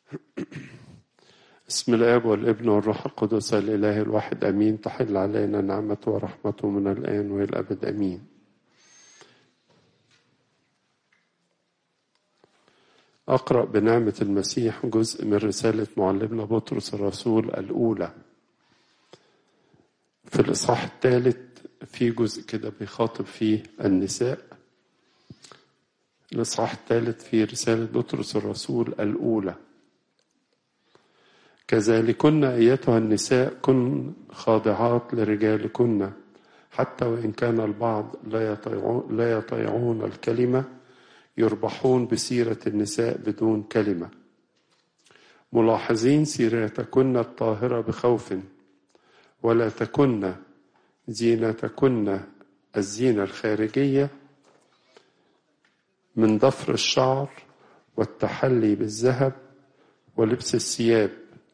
بسم الآب والابن والروح القدس الإله الواحد أمين تحل علينا نعمته ورحمته من الآن وإلى الأبد أمين أقرأ بنعمة المسيح جزء من رسالة معلمنا بطرس الرسول الأولى في الإصحاح الثالث في جزء كده بيخاطب فيه النساء الإصحاح الثالث في رسالة بطرس الرسول الأولى كذلكن أيتها النساء كن خاضعات لرجالكن حتى وإن كان البعض لا يطيعون, لا يطيعون الكلمة يربحون بسيرة النساء بدون كلمة ملاحظين سيرتكن الطاهرة بخوف ولا تكن زينتكن الزينة الخارجية من ضفر الشعر والتحلي بالذهب ولبس الثياب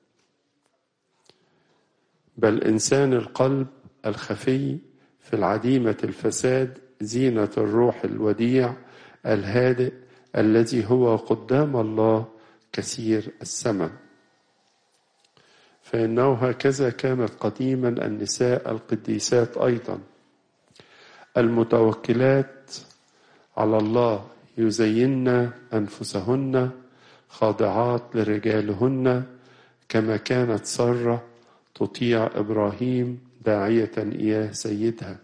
بل إنسان القلب الخفي في العديمة الفساد زينة الروح الوديع الهادئ الذي هو قدام الله كثير الثمن فإنه هكذا كانت قديما النساء القديسات أيضا المتوكلات على الله يزين أنفسهن خاضعات لرجالهن كما كانت ساره تطيع ابراهيم داعيه اياه سيدها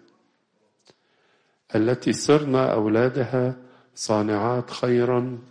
التي صرن اولادها صانعات خيرا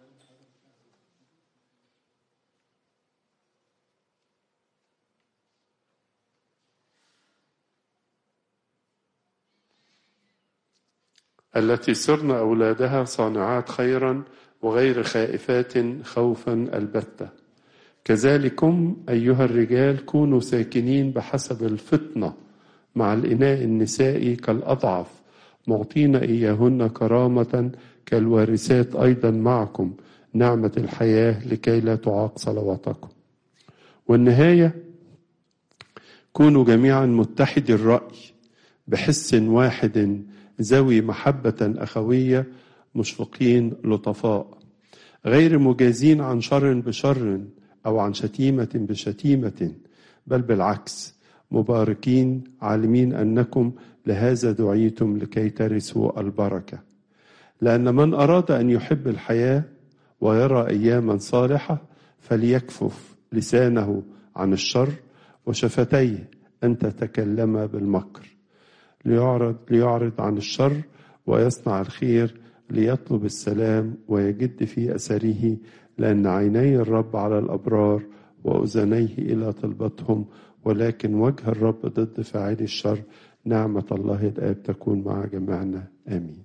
التي صرن اولادها صانعات خيرا وغير خائفات خوفا البته كذلكم أيها الرجال كونوا ساكنين بحسب الفطنة مع الإناء النسائي كالأضعف معطين إياهن كرامة كالوارثات أيضا معكم نعمة الحياة لكي لا تعاق صلواتكم والنهاية كونوا جميعا متحدي الرأي بحس واحد ذوي محبة أخوية مشفقين لطفاء غير مجازين عن شر بشر أو عن شتيمة بشتيمة بل بالعكس مباركين عالمين أنكم لهذا دعيتم لكي ترثوا البركة لأن من أراد أن يحب الحياة ويرى أياما صالحة فليكفف لسانه عن الشر وشفتيه أن تتكلم بالمكر ليعرض, ليعرض عن الشر ويصنع الخير ليطلب السلام ويجد في أثره لأن عيني الرب على الأبرار وأذنيه إلى طلبتهم ولكن وجه الرب ضد فاعلي الشر نعمة الله الآب تكون مع جميعنا آمين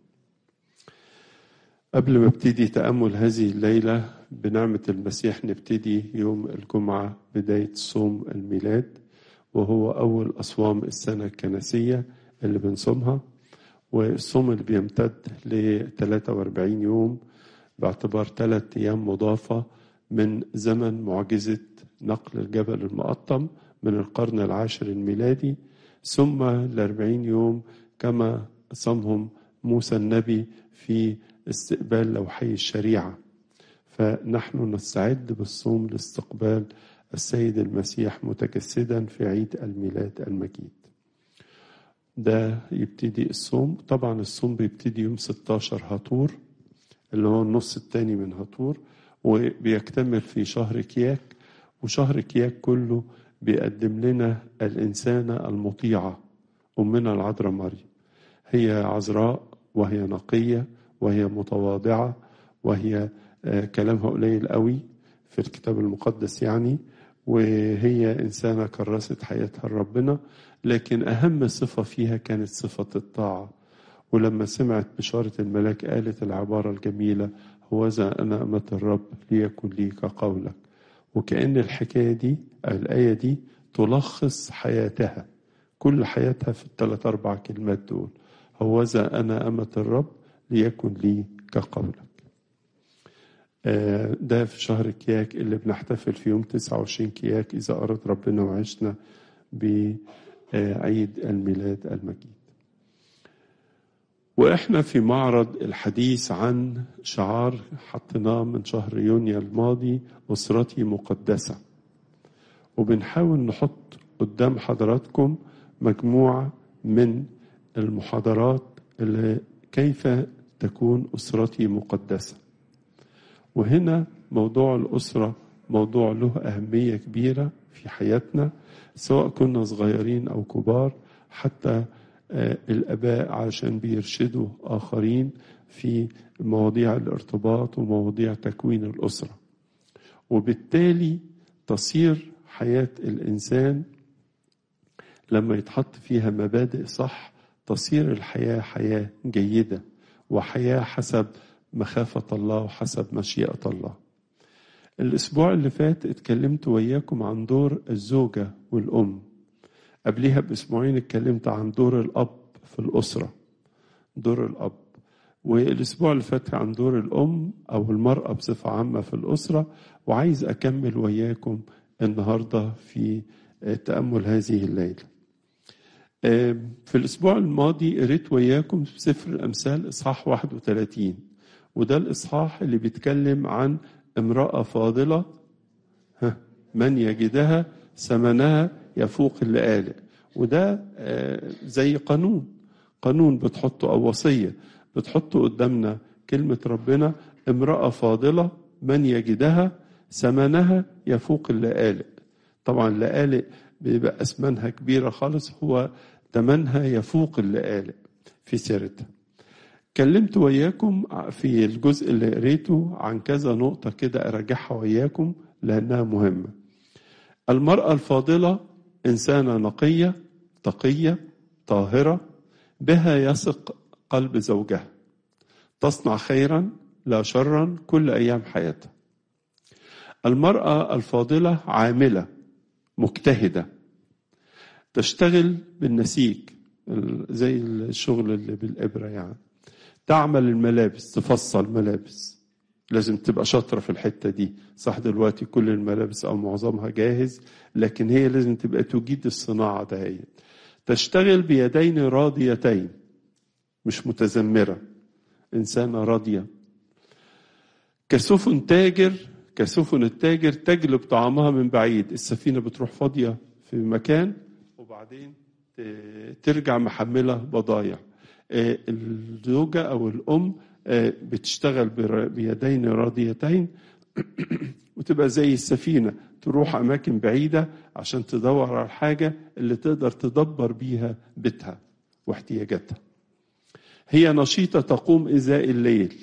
قبل ما ابتدي تأمل هذه الليلة بنعمة المسيح نبتدي يوم الجمعة بداية صوم الميلاد وهو أول أصوام السنة الكنسية اللي بنصومها والصوم اللي بيمتد ل 43 يوم باعتبار ثلاث أيام مضافة من زمن معجزة نقل الجبل المقطم من القرن العاشر الميلادي ثم الأربعين يوم كما صمهم موسى النبي في استقبال لوحي الشريعة فنحن نستعد بالصوم لاستقبال السيد المسيح متجسدا في عيد الميلاد المجيد ده يبتدي الصوم طبعا الصوم بيبتدي يوم 16 هطور اللي هو النص التاني من هطور وبيكتمل في شهر كياك وشهر كياك كله بيقدم لنا الإنسانة المطيعة أمنا العذراء مريم هي عذراء وهي نقية وهي متواضعة وهي كلامها قليل قوي في الكتاب المقدس يعني وهي إنسانة كرست حياتها لربنا لكن أهم صفة فيها كانت صفة الطاعة ولما سمعت بشارة الملاك قالت العبارة الجميلة هوذا أنا أمة الرب ليكن لي كقولك وكأن الحكاية دي الآية دي تلخص حياتها كل حياتها في الثلاث أربع كلمات دول هوذا أنا أمة الرب ليكن لي كقولك ده في شهر كياك اللي بنحتفل في يوم 29 كياك إذا أراد ربنا وعشنا بعيد الميلاد المجيد وإحنا في معرض الحديث عن شعار حطيناه من شهر يونيو الماضي أسرتي مقدسة وبنحاول نحط قدام حضراتكم مجموعة من المحاضرات اللي كيف تكون أسرتي مقدسة وهنا موضوع الأسرة موضوع له أهمية كبيرة في حياتنا سواء كنا صغيرين أو كبار حتى الآباء علشان بيرشدوا آخرين في مواضيع الارتباط ومواضيع تكوين الأسرة وبالتالي تصير حياة الإنسان لما يتحط فيها مبادئ صح تصير الحياة حياة جيدة وحياة حسب مخافة الله وحسب مشيئة الله الأسبوع اللي فات اتكلمت وياكم عن دور الزوجة والأم قبليها بأسبوعين اتكلمت عن دور الأب في الأسرة دور الأب والأسبوع اللي فات عن دور الأم أو المرأة بصفة عامة في الأسرة وعايز أكمل وياكم النهاردة في تأمل هذه الليلة في الأسبوع الماضي قريت وياكم في سفر الأمثال إصحاح 31 وده الإصحاح اللي بيتكلم عن امرأة فاضلة من يجدها ثمنها يفوق اللآلئ وده زي قانون قانون بتحطه أو وصية بتحطه قدامنا كلمة ربنا امرأة فاضلة من يجدها ثمنها يفوق اللآلئ طبعا اللآلئ بيبقى أثمانها كبيرة خالص هو ثمنها يفوق اللآلئ في سيرتها كلمت وياكم في الجزء اللي قريته عن كذا نقطة كده أراجعها وياكم لأنها مهمة المرأة الفاضلة إنسانة نقية تقية طاهرة بها يثق قلب زوجها تصنع خيرا لا شرا كل أيام حياتها المرأة الفاضلة عاملة مجتهدة تشتغل بالنسيج زي الشغل اللي بالإبرة يعني تعمل الملابس تفصل ملابس لازم تبقى شاطرة في الحتة دي صح دلوقتي كل الملابس أو معظمها جاهز لكن هي لازم تبقى تجيد الصناعة ده تشتغل بيدين راضيتين مش متذمرة إنسانة راضية كسفن تاجر كسفن التاجر تجلب طعامها من بعيد السفينة بتروح فاضية في مكان وبعدين ترجع محملة بضايع الزوجة أو الأم بتشتغل بيدين راضيتين وتبقى زي السفينة تروح أماكن بعيدة عشان تدور على الحاجة اللي تقدر تدبر بيها بيتها واحتياجاتها هي نشيطة تقوم إزاء الليل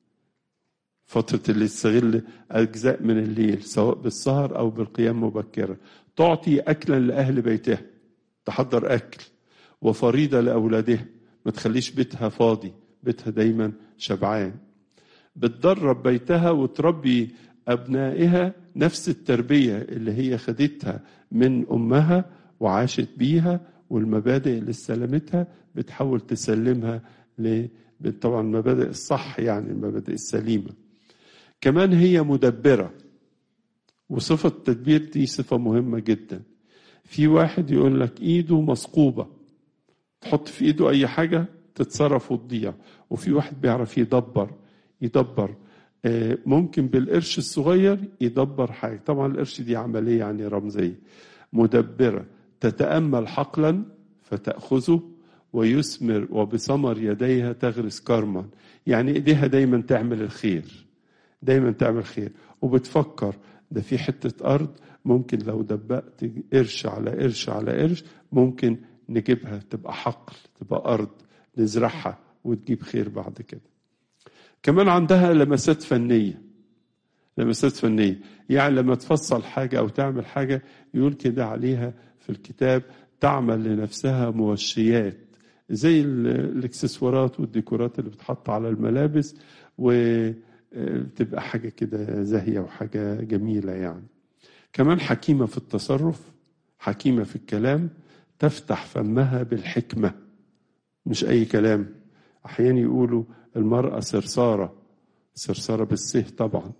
فترة اللي تستغل أجزاء من الليل سواء بالسهر أو بالقيام مبكرا تعطي أكلا لأهل بيتها تحضر أكل وفريضة لأولادها ما تخليش بيتها فاضي بيتها دايما شبعان بتدرب بيتها وتربي أبنائها نفس التربية اللي هي خدتها من أمها وعاشت بيها والمبادئ اللي استلمتها بتحاول تسلمها ل طبعا المبادئ الصح يعني المبادئ السليمة كمان هي مدبرة وصفة التدبير دي صفة مهمة جدا في واحد يقول لك ايده مثقوبة تحط في ايده اي حاجة تتصرف وتضيع وفي واحد بيعرف يدبر يدبر ممكن بالقرش الصغير يدبر حاجة طبعا القرش دي عملية يعني رمزية مدبرة تتأمل حقلا فتأخذه ويثمر وبثمر يديها تغرس كرما يعني ايديها دايما تعمل الخير دايما تعمل خير وبتفكر ده في حتة أرض ممكن لو دبقت قرش على قرش على قرش ممكن نجيبها تبقى حقل تبقى أرض نزرعها وتجيب خير بعد كده كمان عندها لمسات فنية لمسات فنية يعني لما تفصل حاجة أو تعمل حاجة يقول كده عليها في الكتاب تعمل لنفسها موشيات زي الاكسسوارات والديكورات اللي بتحط على الملابس وتبقى حاجة كده زاهية وحاجة جميلة يعني كمان حكيمة في التصرف حكيمة في الكلام تفتح فمها بالحكمة مش أي كلام أحيانا يقولوا المرأة سرسارة سرسارة بالسه طبعا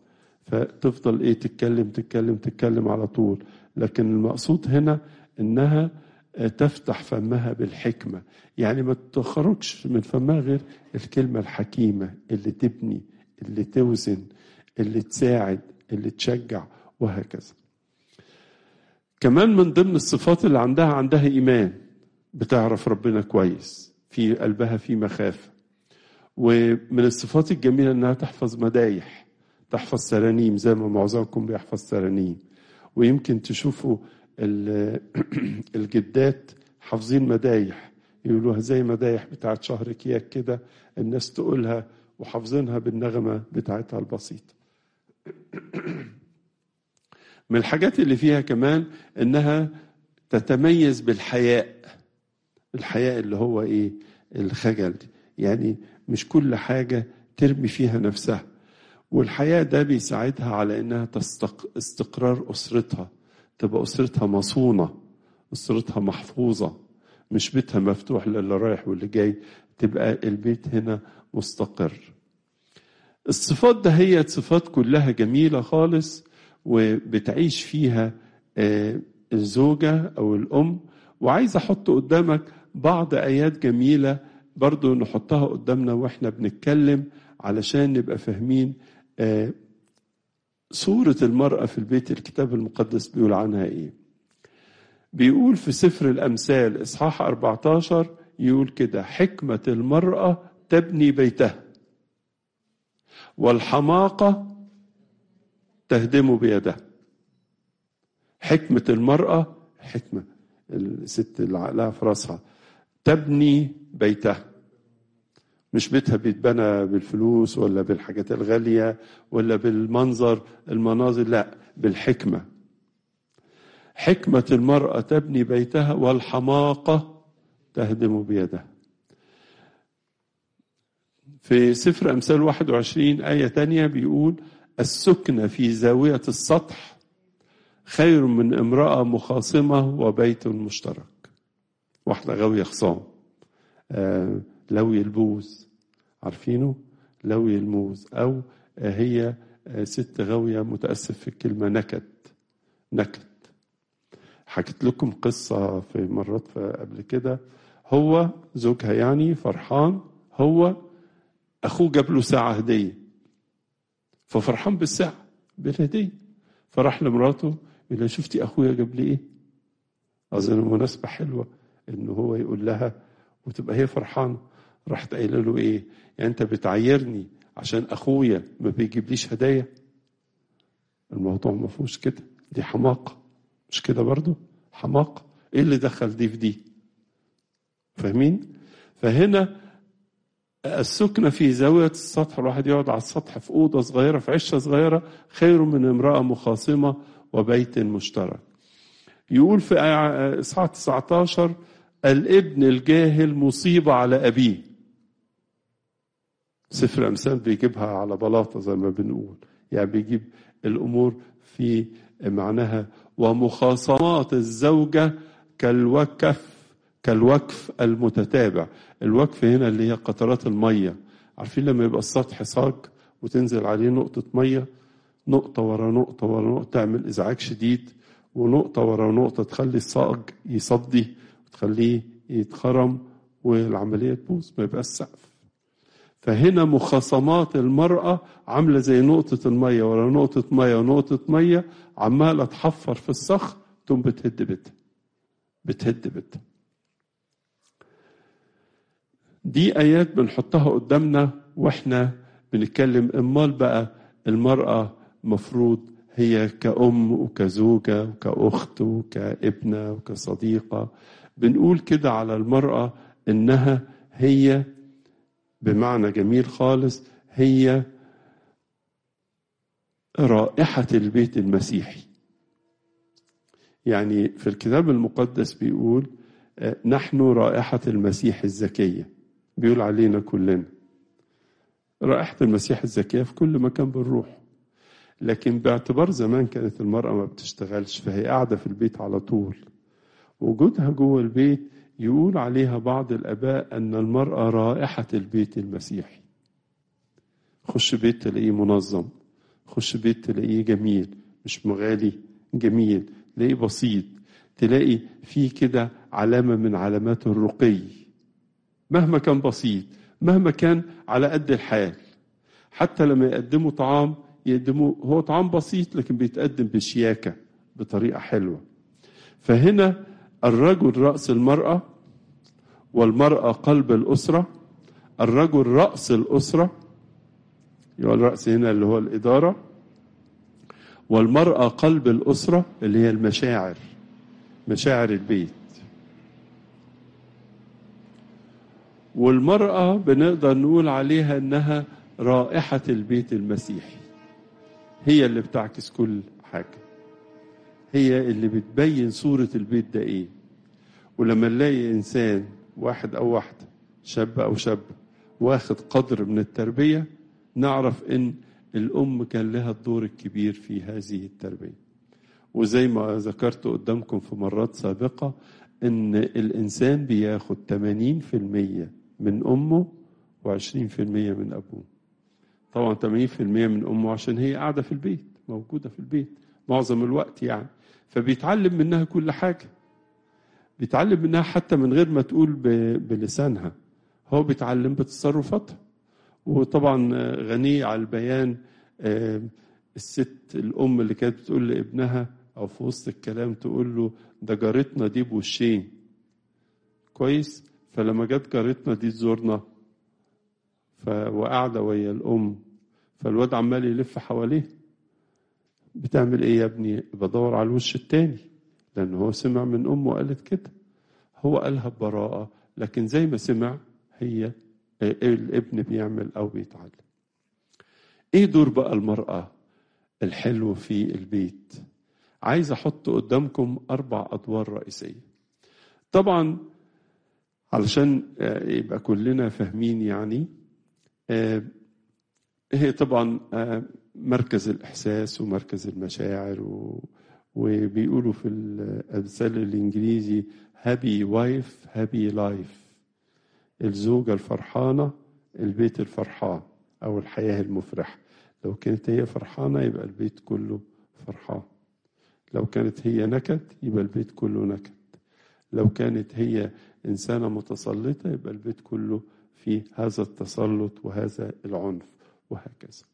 فتفضل إيه تتكلم تتكلم تتكلم على طول لكن المقصود هنا إنها تفتح فمها بالحكمة يعني ما تخرجش من فمها غير الكلمة الحكيمة اللي تبني اللي توزن اللي تساعد اللي تشجع وهكذا كمان من ضمن الصفات اللي عندها عندها إيمان بتعرف ربنا كويس في قلبها في مخافة ومن الصفات الجميلة إنها تحفظ مدايح تحفظ سرانيم زي ما معظمكم بيحفظ سرانيم ويمكن تشوفوا الجدات حافظين مدايح يقولوها زي مدايح بتاعت شهر كياك كده الناس تقولها وحافظينها بالنغمة بتاعتها البسيطة من الحاجات اللي فيها كمان انها تتميز بالحياء الحياء اللي هو ايه الخجل يعني مش كل حاجة ترمي فيها نفسها والحياء ده بيساعدها على انها تستق... استقرار اسرتها تبقى اسرتها مصونة اسرتها محفوظة مش بيتها مفتوح للي رايح واللي جاي تبقى البيت هنا مستقر الصفات ده هي صفات كلها جميلة خالص وبتعيش فيها الزوجة أو الأم وعايز أحط قدامك بعض آيات جميلة برضو نحطها قدامنا وإحنا بنتكلم علشان نبقى فاهمين صورة المرأة في البيت الكتاب المقدس بيقول عنها إيه بيقول في سفر الأمثال إصحاح 14 يقول كده حكمة المرأة تبني بيتها والحماقة تهدم بيدها حكمة المرأة حكمة الست اللي عقلها في راسها تبني بيتها مش بيتها بيتبنى بالفلوس ولا بالحاجات الغالية ولا بالمنظر المناظر لا بالحكمة حكمة المرأة تبني بيتها والحماقة تهدم بيدها في سفر أمثال 21 آية تانية بيقول السكنة في زاوية السطح خير من امرأة مخاصمة وبيت مشترك واحدة غاوية خصام آه لوي البوز عارفينه لوي الموز أو آه هي آه ست غاوية متأسف في الكلمة نكد نكد حكيت لكم قصة في مرات قبل كده هو زوجها يعني فرحان هو أخوه جاب له ساعة هدية ففرحان بالساعة بالهدية فراح لمراته يقول لها شفتي أخويا جاب لي إيه؟ أظن مناسبة حلوة إن هو يقول لها وتبقى هي فرحانة راحت قايله له إيه؟ يعني أنت بتعايرني عشان أخويا ما بيجيبليش هدايا؟ الموضوع ما فيهوش كده دي حماقة مش كده برضو؟ حماقة إيه اللي دخل دي في دي؟ فاهمين؟ فهنا السكنة في زاوية السطح الواحد يقعد على السطح في أوضة صغيرة في عشة صغيرة خير من امرأة مخاصمة وبيت مشترك يقول في إصحاح 19 الابن الجاهل مصيبة على أبيه سفر أمثال بيجيبها على بلاطة زي ما بنقول يعني بيجيب الأمور في معناها ومخاصمات الزوجة كالوكف كالوقف المتتابع الوقف هنا اللي هي قطرات المية عارفين لما يبقى السطح صاج وتنزل عليه نقطة مية نقطة ورا نقطة ورا نقطة تعمل إزعاج شديد ونقطة ورا نقطة تخلي الصاج يصدي وتخليه يتخرم والعملية تبوظ ما يبقى السقف فهنا مخاصمات المرأة عاملة زي نقطة المية ورا نقطة مية ونقطة مية عمالة تحفر في الصخر تقوم بتهد بيتها بتهد بيتها دي آيات بنحطها قدامنا واحنا بنتكلم امال بقى المرأة مفروض هي كأم وكزوجة وكأخت وكابنة وكصديقة بنقول كده على المرأة إنها هي بمعنى جميل خالص هي رائحة البيت المسيحي يعني في الكتاب المقدس بيقول نحن رائحة المسيح الزكية بيقول علينا كلنا رائحة المسيح الزكية في كل مكان بنروح لكن باعتبار زمان كانت المرأة ما بتشتغلش فهي قاعدة في البيت على طول وجودها جوه البيت يقول عليها بعض الآباء أن المرأة رائحة البيت المسيحي خش بيت تلاقيه منظم خش بيت تلاقيه جميل مش مغالي جميل تلاقيه بسيط تلاقي في كده علامة من علامات الرقي مهما كان بسيط مهما كان على قد الحال حتى لما يقدموا طعام يقدموا هو طعام بسيط لكن بيتقدم بشياكة بطريقة حلوة فهنا الرجل رأس المرأة والمرأة قلب الأسرة الرجل رأس الأسرة يبقى الرأس هنا اللي هو الإدارة والمرأة قلب الأسرة اللي هي المشاعر مشاعر البيت والمرأة بنقدر نقول عليها إنها رائحة البيت المسيحي هي اللي بتعكس كل حاجة هي اللي بتبين صورة البيت ده إيه ولما نلاقي إنسان واحد أو واحدة شاب أو شاب واخد قدر من التربية نعرف إن الأم كان لها الدور الكبير في هذه التربية وزي ما ذكرت قدامكم في مرات سابقة إن الإنسان بياخد 80% من أمه و20% من أبوه طبعا 80% من أمه عشان هي قاعدة في البيت موجودة في البيت معظم الوقت يعني فبيتعلم منها كل حاجة بيتعلم منها حتى من غير ما تقول بلسانها هو بيتعلم بتصرفاتها وطبعا غني على البيان الست الأم اللي كانت بتقول لابنها أو في وسط الكلام تقول له ده جارتنا دي بوشين كويس فلما جت جارتنا دي تزورنا ف... وقاعدة ويا الأم فالواد عمال يلف حواليه بتعمل إيه يا ابني بدور على الوش التاني لأن هو سمع من أمه قالت كده هو قالها ببراءة لكن زي ما سمع هي الابن بيعمل أو بيتعلم إيه دور بقى المرأة الحلو في البيت عايز أحط قدامكم أربع أدوار رئيسية طبعا علشان يبقى كلنا فاهمين يعني هي طبعا مركز الإحساس ومركز المشاعر و وبيقولوا في الأمثال الإنجليزي هابي وايف هابي لايف الزوجة الفرحانة البيت الفرحان أو الحياة المفرحة لو كانت هي فرحانة يبقى البيت كله فرحان لو كانت هي نكد يبقى البيت كله نكد لو كانت هي إنسانة متسلطة يبقى البيت كله في هذا التسلط وهذا العنف وهكذا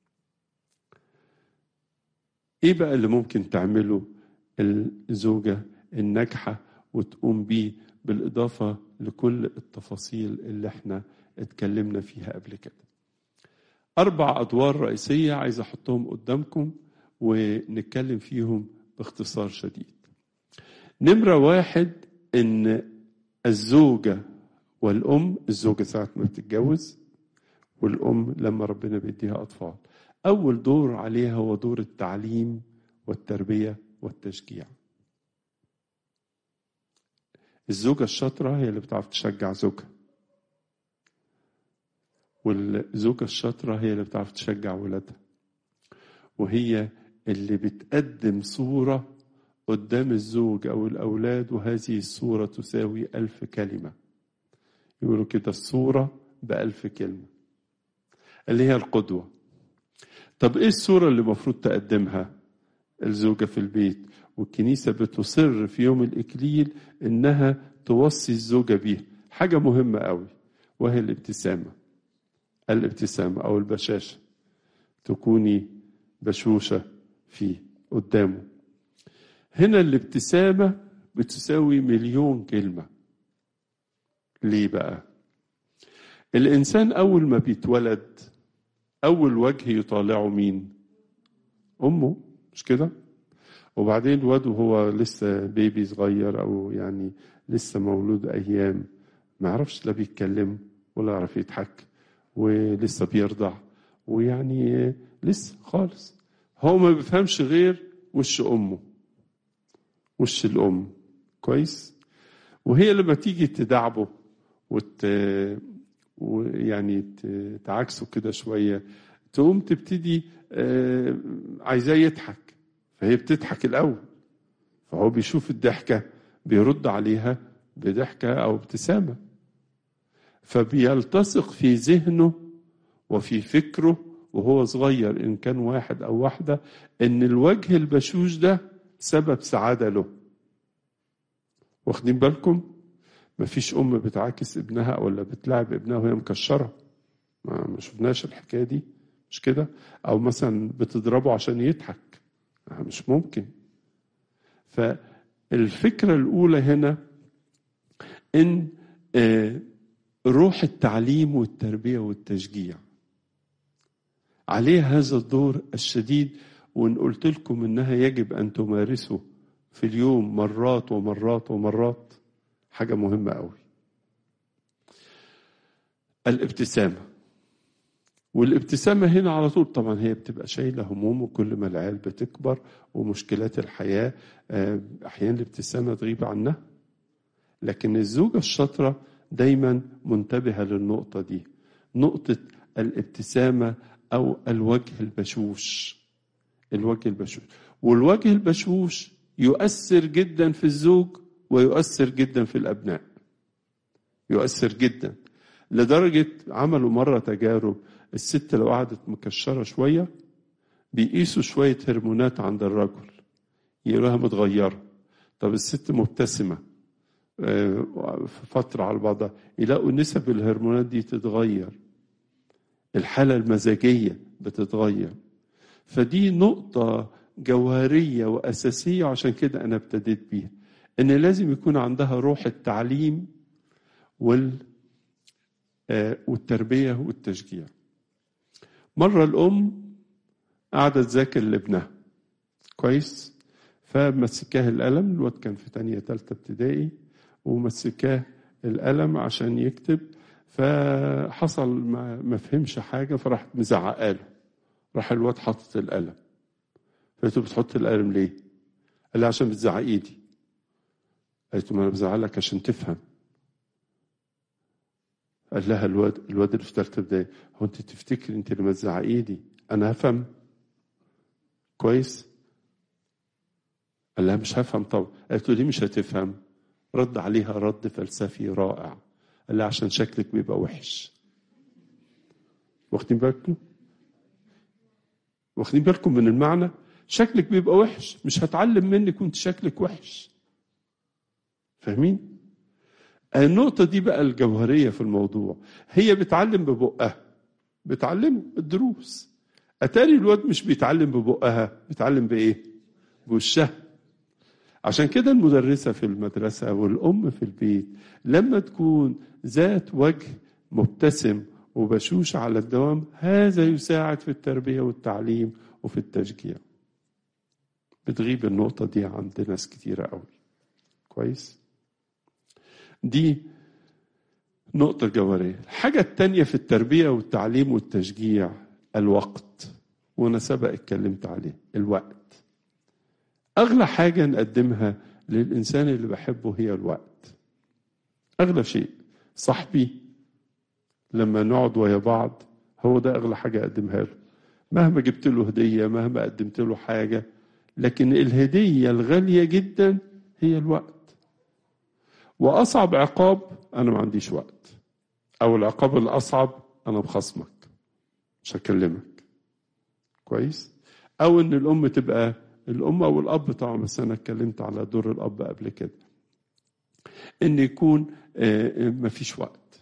ايه بقى اللي ممكن تعمله الزوجة الناجحة وتقوم بيه بالإضافة لكل التفاصيل اللي احنا اتكلمنا فيها قبل كده أربع أدوار رئيسية عايز أحطهم قدامكم ونتكلم فيهم باختصار شديد نمرة واحد إن الزوجة والأم الزوجة ساعة ما بتتجوز والأم لما ربنا بيديها أطفال أول دور عليها هو دور التعليم والتربية والتشجيع الزوجة الشاطرة هي اللي بتعرف تشجع زوجها والزوجة الشاطرة هي اللي بتعرف تشجع ولادها وهي اللي بتقدم صورة قدام الزوج أو الأولاد وهذه الصورة تساوي ألف كلمة يقولوا كده الصورة بألف كلمة اللي هي القدوة طب ايه الصورة اللي المفروض تقدمها الزوجة في البيت والكنيسة بتصر في يوم الإكليل إنها توصي الزوجة بيها حاجة مهمة قوي وهي الابتسامة الابتسامة أو البشاشة تكوني بشوشة فيه قدامه هنا الابتسامة بتساوي مليون كلمة ليه بقى الإنسان أول ما بيتولد أول وجه يطالعه مين أمه مش كده وبعدين الواد وهو لسه بيبي صغير أو يعني لسه مولود أيام ما يعرفش لا بيتكلم ولا يعرف يضحك ولسه بيرضع ويعني لسه خالص هو ما بيفهمش غير وش أمه وش الأم كويس وهي لما تيجي تدعبه وت... ويعني تعاكسه كده شوية تقوم تبتدي عايزاه يضحك فهي بتضحك الأول فهو بيشوف الضحكة بيرد عليها بضحكة أو ابتسامة فبيلتصق في ذهنه وفي فكره وهو صغير إن كان واحد أو واحدة إن الوجه البشوش ده سبب سعادة له واخدين بالكم مفيش ام بتعاكس ابنها ولا بتلعب ابنها وهي مكشره ما ما شفناش الحكايه دي مش كده او مثلا بتضربه عشان يضحك مش ممكن فالفكره الاولى هنا ان روح التعليم والتربيه والتشجيع عليه هذا الدور الشديد وان قلت لكم انها يجب ان تمارسه في اليوم مرات ومرات ومرات حاجه مهمه قوي الابتسامه والابتسامة هنا على طول طبعا هي بتبقى شايلة هموم وكل ما العيال بتكبر ومشكلات الحياة أحيانا الابتسامة تغيب عنها لكن الزوجة الشاطرة دايما منتبهة للنقطة دي نقطة الابتسامة أو الوجه البشوش الوجه البشوش والوجه البشوش يؤثر جدا في الزوج ويؤثر جدا في الأبناء يؤثر جدا لدرجة عملوا مرة تجارب الست لو قعدت مكشرة شوية بيقيسوا شوية هرمونات عند الرجل يلاقوها متغيرة طب الست مبتسمة في فترة على بعضها يلاقوا نسب الهرمونات دي تتغير الحالة المزاجية بتتغير فدي نقطة جوهرية وأساسية عشان كده أنا ابتديت بيها إن لازم يكون عندها روح التعليم وال والتربية والتشجيع مرة الأم قاعدة تذاكر لابنها كويس فمسكاه القلم الواد كان في تانية تالتة ابتدائي ومسكاه القلم عشان يكتب فحصل ما, ما فهمش حاجة فراحت مزعقة له راح الواد حاطط القلم فقلت له بتحط القلم ليه؟ قال لي عشان بتزعق ايدي قلت له ما انا بزعلك عشان تفهم قال لها الواد الواد اللي في ثالثه ابتدائي هو انت تفتكري انت لما تزعقي لي انا هفهم كويس قال لها مش هفهم طبعا قالت له ليه مش هتفهم رد عليها رد فلسفي رائع قال لها عشان شكلك بيبقى وحش واخدين بالكم واخدين بالكم من المعنى شكلك بيبقى وحش مش هتعلم منك وانت شكلك وحش فاهمين النقطة دي بقى الجوهرية في الموضوع هي بتعلم ببقها بتعلمه الدروس أتاري الواد مش بيتعلم ببقها بيتعلم بإيه بوشها عشان كده المدرسة في المدرسة والأم في البيت لما تكون ذات وجه مبتسم وبشوش على الدوام هذا يساعد في التربية والتعليم وفي التشجيع بتغيب النقطة دي عند ناس كتيرة قوي كويس دي نقطة جوهرية الحاجة التانية في التربية والتعليم والتشجيع الوقت وأنا سبق اتكلمت عليه الوقت أغلى حاجة نقدمها للإنسان اللي بحبه هي الوقت أغلى شيء صاحبي لما نقعد ويا بعض هو ده أغلى حاجة أقدمها له مهما جبت له هدية مهما قدمت له حاجة لكن الهدية الغالية جدا هي الوقت وأصعب عقاب أنا ما عنديش وقت أو العقاب الأصعب أنا بخصمك مش هكلمك كويس أو إن الأم تبقى الأم أو الأب طبعا بس أنا اتكلمت على دور الأب قبل كده إن يكون مفيش وقت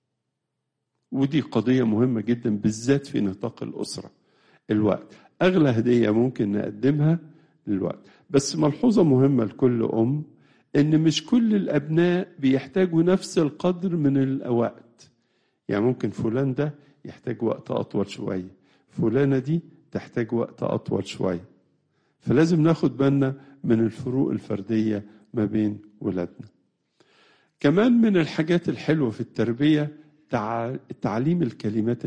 ودي قضية مهمة جدا بالذات في نطاق الأسرة الوقت أغلى هدية ممكن نقدمها للوقت بس ملحوظة مهمة لكل أم إن مش كل الأبناء بيحتاجوا نفس القدر من الوقت يعني ممكن فلان ده يحتاج وقت أطول شوية فلانة دي تحتاج وقت أطول شوية فلازم ناخد بالنا من الفروق الفردية ما بين ولادنا كمان من الحاجات الحلوة في التربية تعليم الكلمات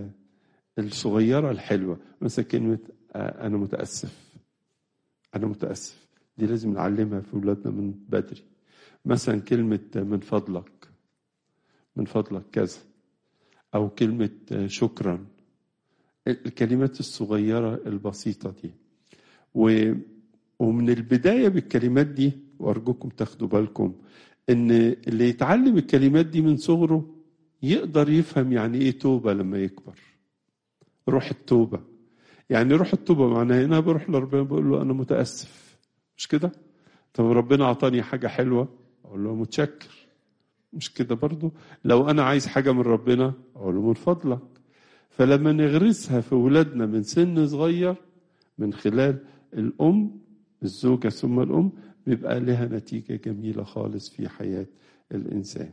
الصغيرة الحلوة مثلا كلمة أنا متأسف أنا متأسف دي لازم نعلمها في أولادنا من بدري مثلا كلمة من فضلك من فضلك كذا أو كلمة شكرا الكلمات الصغيرة البسيطة دي و ومن البداية بالكلمات دي وأرجوكم تاخدوا بالكم إن اللي يتعلم الكلمات دي من صغره يقدر يفهم يعني إيه توبة لما يكبر روح التوبة يعني روح التوبة معناها أنا بروح لربنا بقول له أنا متأسف مش كده؟ طب ربنا أعطاني حاجة حلوة اقول له متشكر مش كده برضو لو انا عايز حاجه من ربنا اقول له من فضلك فلما نغرسها في ولادنا من سن صغير من خلال الام الزوجه ثم الام بيبقى لها نتيجه جميله خالص في حياه الانسان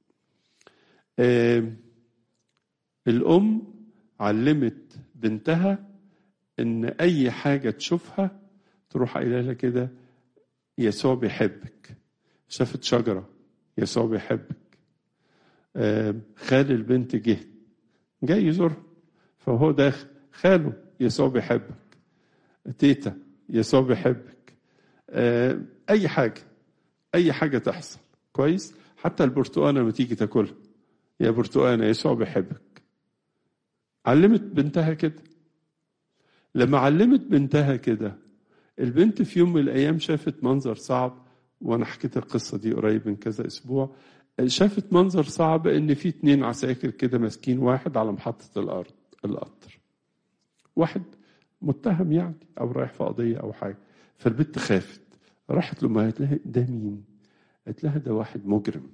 آه الام علمت بنتها ان اي حاجه تشوفها تروح قايله لها كده يسوع بيحبك شافت شجره يسوع بيحبك آه خال البنت جه جاي يزورها فهو داخل خاله يسوع بيحبك تيتا يسوع بيحبك آه اي حاجه اي حاجه تحصل كويس حتى البرتقانه لما تيجي تاكلها يا برتقانه يسوع بيحبك علمت بنتها كده لما علمت بنتها كده البنت في يوم من الايام شافت منظر صعب وانا حكيت القصه دي قريب من كذا اسبوع شافت منظر صعب ان في اتنين عساكر كده ماسكين واحد على محطه الارض القطر واحد متهم يعني او رايح في قضيه او حاجه فالبنت خافت راحت لامها قالت لها ده مين؟ قالت لها ده واحد مجرم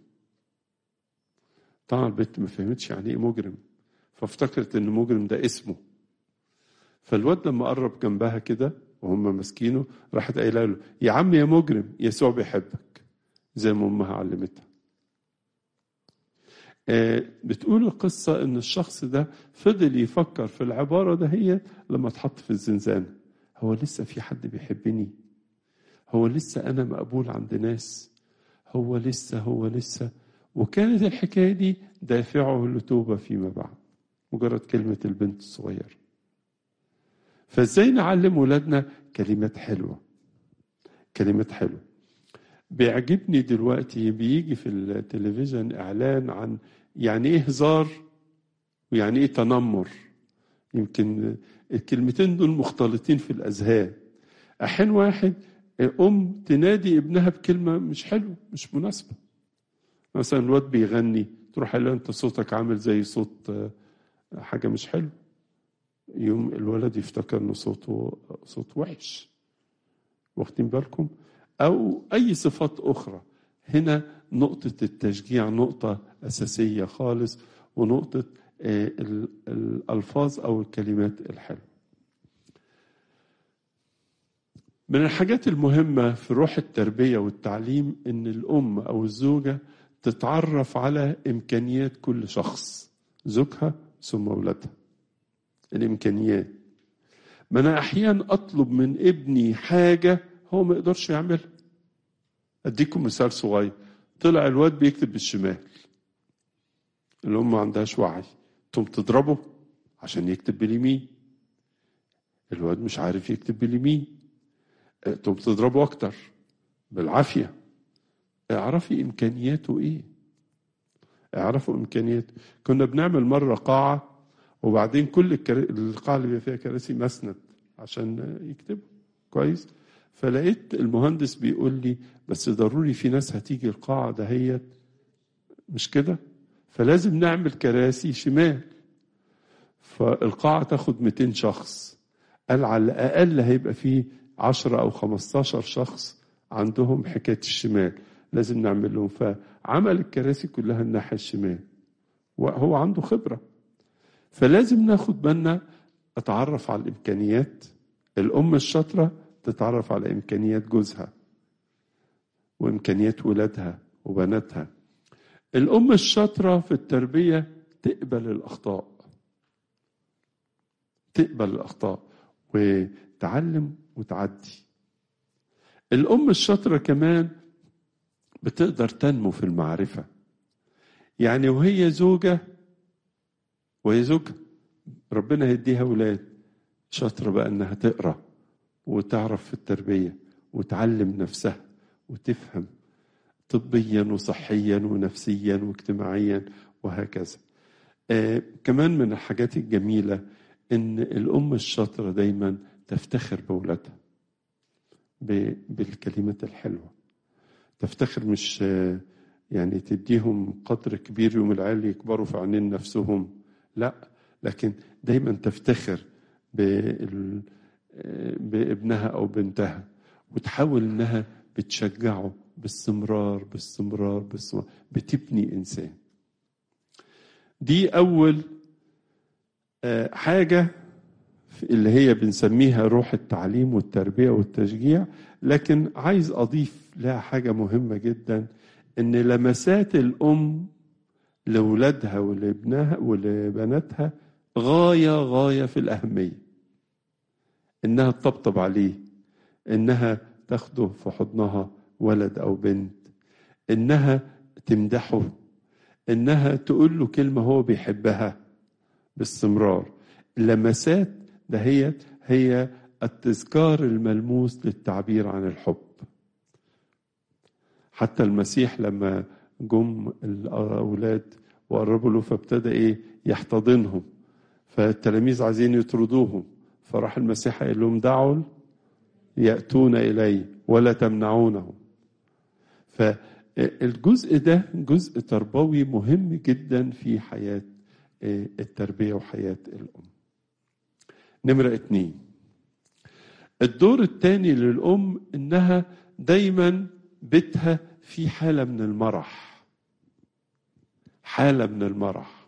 طبعا البنت ما فهمتش يعني ايه مجرم فافتكرت ان مجرم ده اسمه فالواد لما قرب جنبها كده وهم ماسكينه راحت قايله له يا عم يا مجرم يسوع بيحبك زي ما امها علمتها آه بتقول القصة إن الشخص ده فضل يفكر في العبارة ده هي لما اتحط في الزنزانة هو لسه في حد بيحبني هو لسه أنا مقبول عند ناس هو لسه هو لسه وكانت الحكاية دي دافعه لتوبة فيما بعد مجرد كلمة البنت الصغيرة فازاي نعلم ولادنا كلمات حلوة كلمات حلوة بيعجبني دلوقتي بيجي في التلفزيون اعلان عن يعني ايه هزار ويعني ايه تنمر يمكن الكلمتين دول مختلطين في الاذهان احيان واحد ام تنادي ابنها بكلمه مش حلوه مش مناسبه مثلا الواد بيغني تروح قال له انت صوتك عامل زي صوت حاجه مش حلوه يوم الولد يفتكر انه صوته صوت وحش واخدين بالكم او اي صفات اخرى هنا نقطه التشجيع نقطه اساسيه خالص ونقطه الالفاظ او الكلمات الحلوه من الحاجات المهمه في روح التربيه والتعليم ان الام او الزوجه تتعرف على امكانيات كل شخص زوجها ثم اولادها الامكانيات ما انا احيانا اطلب من ابني حاجه هو ما يقدرش يعملها اديكم مثال صغير طلع الواد بيكتب بالشمال الام ما عندهاش وعي تقوم تضربه عشان يكتب باليمين الواد مش عارف يكتب باليمين تقوم تضربه اكتر بالعافيه اعرفي امكانياته ايه اعرفوا امكانياته كنا بنعمل مره قاعه وبعدين كل الكر... القاعه اللي بيبقى فيها كراسي مسند عشان يكتبوا كويس فلقيت المهندس بيقول لي بس ضروري في ناس هتيجي القاعة دهيت مش كده فلازم نعمل كراسي شمال فالقاعة تاخد 200 شخص قال على الأقل هيبقى فيه 10 أو 15 شخص عندهم حكاية الشمال لازم نعمل لهم فعمل الكراسي كلها الناحية الشمال وهو عنده خبرة فلازم ناخد بالنا أتعرف على الإمكانيات الأم الشاطرة تتعرف على إمكانيات جوزها وإمكانيات ولادها وبناتها الأم الشاطرة في التربية تقبل الأخطاء تقبل الأخطاء وتعلم وتعدي الأم الشاطرة كمان بتقدر تنمو في المعرفة يعني وهي زوجة وهي زوجة ربنا يديها ولاد شاطرة بقى إنها تقرأ وتعرف في التربية وتعلم نفسها وتفهم طبيا وصحيا ونفسيا واجتماعيا وهكذا آه كمان من الحاجات الجميلة إن الأم الشاطرة دايما تفتخر بأولادها بالكلمات الحلوة تفتخر مش آه يعني تديهم قدر كبير يوم العيال يكبروا في عينين نفسهم لا لكن دايما تفتخر بال بابنها او بنتها وتحاول انها بتشجعه باستمرار باستمرار باستمرار بتبني انسان دي اول آه، حاجه اللي هي بنسميها روح التعليم والتربيه والتشجيع لكن عايز اضيف لها حاجه مهمه جدا ان لمسات الام لاولادها ولابنها ولبناتها غايه غايه في الاهميه انها تطبطب عليه انها تاخده في حضنها ولد او بنت انها تمدحه انها تقول له كلمه هو بيحبها باستمرار اللمسات دهيت هي التذكار الملموس للتعبير عن الحب حتى المسيح لما جم الاولاد وقربوا له فابتدى ايه يحتضنهم فالتلاميذ عايزين يطردوهم فراح المسيح قال لهم دعوا ياتون الي ولا تمنعونهم فالجزء ده جزء تربوي مهم جدا في حياه التربيه وحياه الام نمره اتنين الدور الثاني للام انها دايما بيتها في حاله من المرح حاله من المرح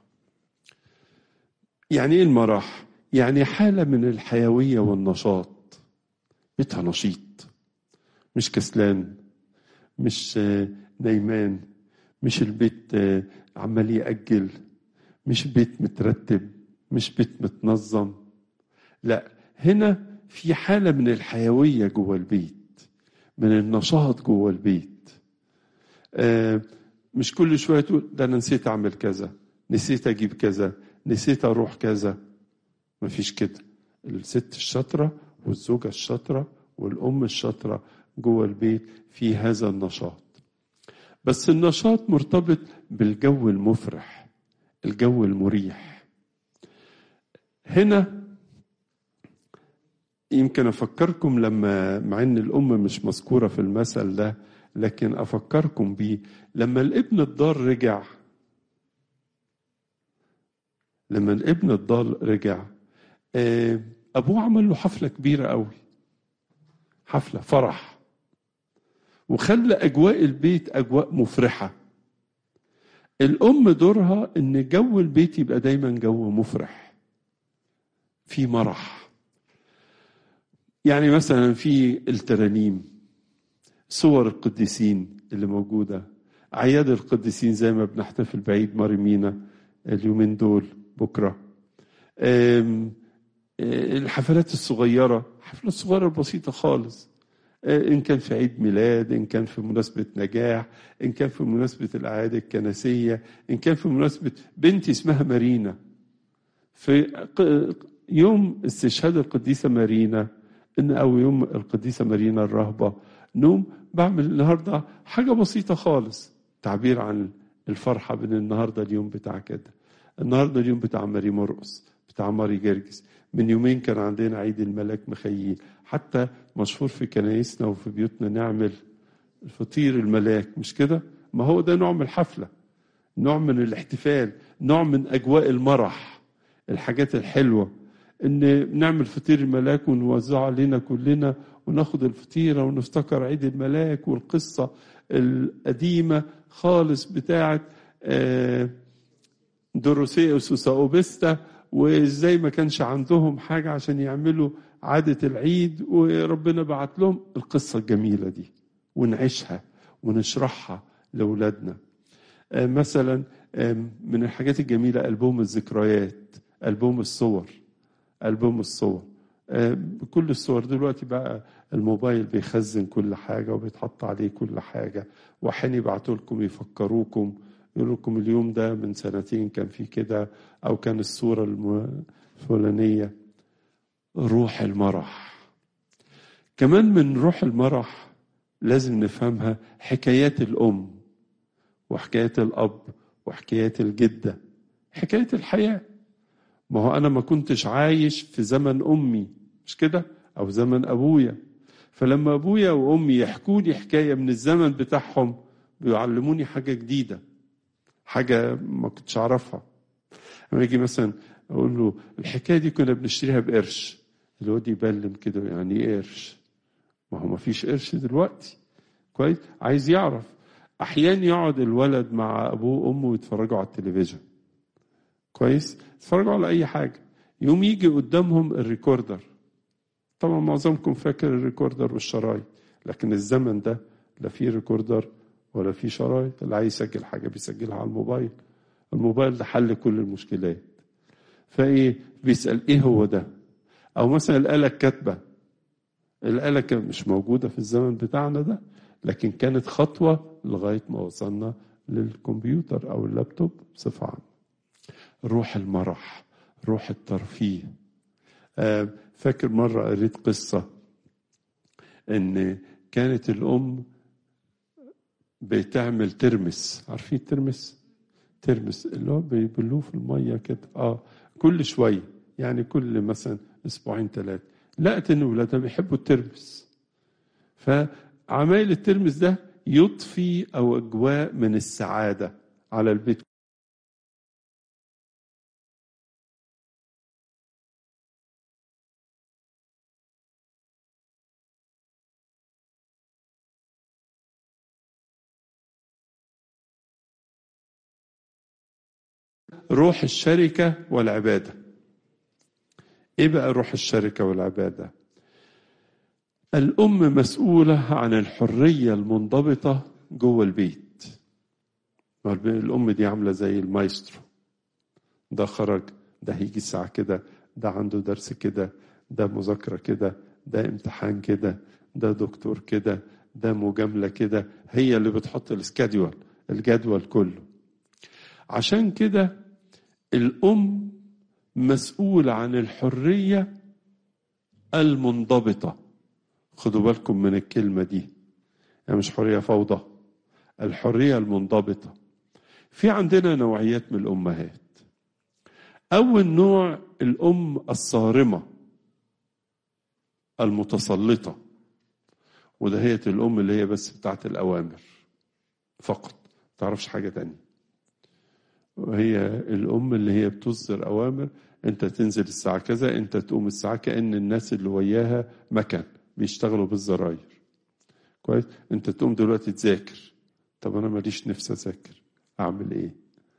يعني ايه المرح يعني حاله من الحيويه والنشاط بيتها نشيط مش كسلان مش نايمان مش البيت عمال يأجل مش بيت مترتب مش بيت متنظم لا هنا في حالة من الحيوية جوه البيت من النشاط جوه البيت آه مش كل شوية تقول ده أنا نسيت أعمل كذا نسيت أجيب كذا نسيت أروح كذا مفيش كده الست الشاطرة والزوجة الشاطرة والأم الشاطرة جوه البيت في هذا النشاط بس النشاط مرتبط بالجو المفرح الجو المريح هنا يمكن افكركم لما مع ان الام مش مذكوره في المثل ده لكن افكركم بيه لما الابن الضال رجع لما الابن الضال رجع ابوه عمل له حفله كبيره قوي حفله فرح وخلى اجواء البيت اجواء مفرحه الام دورها ان جو البيت يبقى دايما جو مفرح في مرح يعني مثلا في الترانيم صور القديسين اللي موجوده اعياد القديسين زي ما بنحتفل بعيد ماريمينا اليومين دول بكره الحفلات الصغيره حفلات صغيره بسيطه خالص إن كان في عيد ميلاد إن كان في مناسبة نجاح إن كان في مناسبة الأعياد الكنسية إن كان في مناسبة بنتي اسمها مارينا في يوم استشهاد القديسة مارينا إن أو يوم القديسة مارينا الرهبة نوم بعمل النهاردة حاجة بسيطة خالص تعبير عن الفرحة بين النهاردة اليوم بتاع كده النهاردة اليوم بتاع ماري مرقس بتاع ماري جرجس من يومين كان عندنا عيد الملاك مخيل حتى مشهور في كنايسنا وفي بيوتنا نعمل فطير الملاك مش كده ما هو ده نوع من الحفلة نوع من الاحتفال نوع من أجواء المرح الحاجات الحلوة ان نعمل فطير الملاك ونوزعه علينا كلنا وناخد الفطيرة ونفتكر عيد الملاك والقصة القديمة خالص بتاعت دروسيوس وساوبستا وازاي ما كانش عندهم حاجة عشان يعملوا عادة العيد وربنا بعت لهم القصة الجميلة دي ونعيشها ونشرحها لأولادنا مثلا من الحاجات الجميلة ألبوم الذكريات ألبوم الصور ألبوم الصور كل الصور دلوقتي بقى الموبايل بيخزن كل حاجة وبيتحط عليه كل حاجة وحين يبعتوا لكم يفكروكم يقول لكم اليوم ده من سنتين كان في كده أو كان الصورة الفلانية روح المرح كمان من روح المرح لازم نفهمها حكايات الأم وحكايات الأب وحكايات الجدة حكاية الحياة ما هو أنا ما كنتش عايش في زمن أمي مش كده أو زمن أبويا فلما أبويا وأمي يحكوا لي حكاية من الزمن بتاعهم بيعلموني حاجة جديدة حاجة ما كنتش أعرفها لما يجي مثلا أقول له الحكاية دي كنا بنشتريها بقرش الواد يبلم كده يعني إيه قرش ما هو ما فيش قرش دلوقتي كويس عايز يعرف احيانا يقعد الولد مع ابوه وامه يتفرجوا على التلفزيون كويس يتفرجوا على اي حاجه يوم يجي قدامهم الريكوردر طبعا معظمكم فاكر الريكوردر والشرايط لكن الزمن ده لا فيه ريكوردر ولا فيه شرايط اللي عايز يسجل حاجه بيسجلها على الموبايل الموبايل ده حل كل المشكلات فايه بيسال ايه هو ده او مثلا الاله الكاتبه الاله كانت مش موجوده في الزمن بتاعنا ده لكن كانت خطوه لغايه ما وصلنا للكمبيوتر او اللابتوب بصفه عامه روح المرح روح الترفيه فاكر مرة قريت قصة إن كانت الأم بتعمل ترمس عارفين الترمس؟ ترمس اللي هو بيبلوه في المية كده اه كل شوية يعني كل مثلا أسبوعين ثلاثة لقت إن ولادها بيحبوا الترمس فعمايل الترمس ده يضفي أو أجواء من السعادة على البيت روح الشركة والعبادة ايه بقى روح الشركة والعبادة الأم مسؤولة عن الحرية المنضبطة جوه البيت الأم دي عاملة زي المايسترو ده خرج ده هيجي الساعة كده ده عنده درس كده ده مذاكرة كده ده امتحان كده ده دكتور كده ده مجاملة كده هي اللي بتحط السكادول الجدول كله عشان كده الأم مسؤولة عن الحرية المنضبطة خدوا بالكم من الكلمة دي يعني مش حرية فوضى الحرية المنضبطة في عندنا نوعيات من الأمهات أول نوع الأم الصارمة المتسلطة وده هي الأم اللي هي بس بتاعت الأوامر فقط ما تعرفش حاجة تانية وهي الأم اللي هي بتصدر أوامر أنت تنزل الساعة كذا أنت تقوم الساعة كأن الناس اللي وياها مكن بيشتغلوا بالزراير كويس أنت تقوم دلوقتي تذاكر طب أنا ماليش نفس أذاكر أعمل إيه؟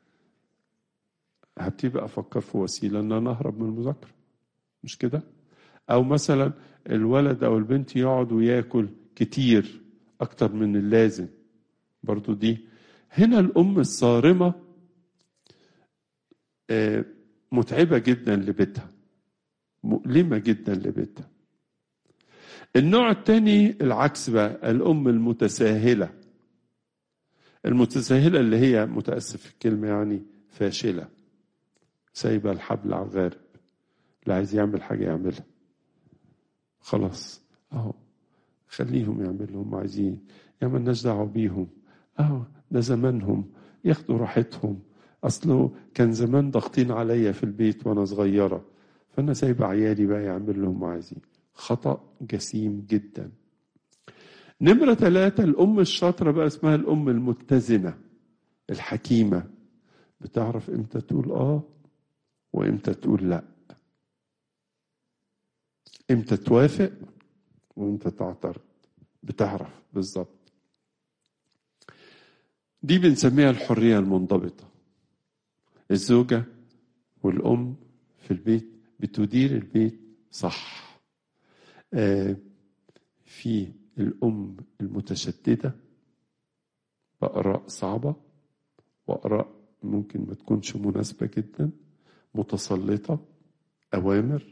هبتدي بقى أفكر في وسيلة إن أنا أهرب من المذاكرة مش كده؟ أو مثلا الولد أو البنت يقعد وياكل كتير أكتر من اللازم برضو دي هنا الأم الصارمة متعبة جدا لبيتها مؤلمة جدا لبيتها النوع الثاني العكس بقى الأم المتساهلة المتساهلة اللي هي متأسف في الكلمة يعني فاشلة سايبة الحبل على الغارب اللي عايز يعمل حاجة يعملها خلاص أهو خليهم يعملوا اللي هم عايزين يا مالناش دعوة بيهم أهو ده زمانهم ياخدوا راحتهم اصله كان زمان ضاغطين عليا في البيت وانا صغيره فانا سايب عيالي بقى يعملوا اللي هم عايزين خطا جسيم جدا نمرة ثلاثة الأم الشاطرة بقى اسمها الأم المتزنة الحكيمة بتعرف إمتى تقول آه وإمتى تقول لأ إمتى توافق وإمتى تعترض بتعرف بالظبط دي بنسميها الحرية المنضبطة الزوجة والأم في البيت بتدير البيت صح آه في الأم المتشددة بآراء صعبة وآراء ممكن ما تكونش مناسبة جدا متسلطة أوامر